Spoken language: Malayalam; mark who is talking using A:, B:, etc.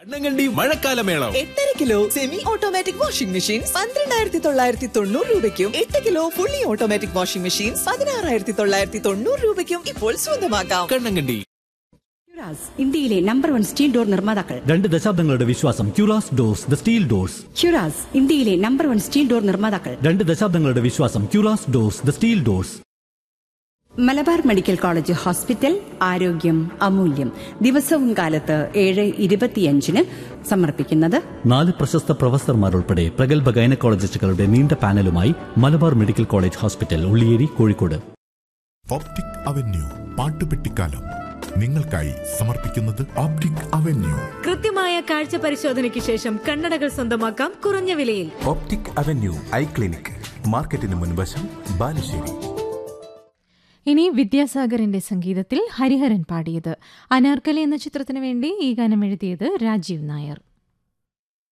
A: കണ്ണങ്കണ്ടി മഴക്കാലമേളം
B: എട്ടര kilo semi automatic washing machine പന്ത്രണ്ടായിരത്തി തൊള്ളായിരത്തി തൊണ്ണൂറ് രൂപയ്ക്കും എട്ട് kilo fully automatic washing machine പതിനാറായിരത്തി തൊള്ളായിരത്തി തൊണ്ണൂറ് രൂപയ്ക്കും ഇപ്പോൾ സ്വന്തമാക്കാം
A: കണ്ണങ്കണ്ടി
C: ക്യുറാസ് ഇന്ത്യയിലെ നമ്പർ വൺ സ്റ്റീൽ ഡോർ നിർമ്മാതാക്കൾ
D: രണ്ട് ദശാബ്ദങ്ങളുടെ വിശ്വാസം ക്യൂറാസ് ഡോർസ് ദ സ്റ്റീൽ ഡോർസ്
C: ക്യുറാസ് ഇന്ത്യയിലെ നമ്പർ വൺ സ്റ്റീൽ ഡോർ നിർമ്മാതാക്കൾ
D: രണ്ട് ദശാബ്ദങ്ങളുടെ വിശ്വാസം ക്യൂറാസ് doors the steel doors
C: Malabar medical college hospital ആരോഗ്യം അമൂല്യം ദിവസവും കാലത്ത് ഏഴ് ഇരുപത്തിയഞ്ചിന് സമർപ്പിക്കുന്നത്
D: നാല് പ്രശസ്ത പ്രൊഫസർമാർ ഉൾപ്പെടെ പ്രഗത്ഭ ഗൈനക്കോളജിസ്റ്റുകളുടെ നീണ്ട പാനലുമായി Malabar medical college hospital Ulliyeri Kozhikode
E: optic avenue പാട്ടുപെട്ടിക്കാലം നിങ്ങൾക്കായി സമർപ്പിക്കുന്നത് ഓപ്റ്റിക് അവന്യൂ
F: കൃത്യമായ കാഴ്ച പരിശോധനയ്ക്ക് ശേഷം കണ്ണടകൾ സ്വന്തമാക്കാം കുറഞ്ഞ വിലയിൽ
G: ഓപ്റ്റിക് അവന്യൂ ഐ ക്ലിനിക് മാർക്കറ്റിന് മുൻവശം ബാലുശ്ശേരി
H: ഇനി വിദ്യാസാഗറിന്റെ സംഗീതത്തിൽ ഹരിഹരൻ പാടിയത് അനാർക്കലി എന്ന ചിത്രത്തിനു വേണ്ടി ഈ ഗാനം എഴുതിയത് രാജീവ് നായർ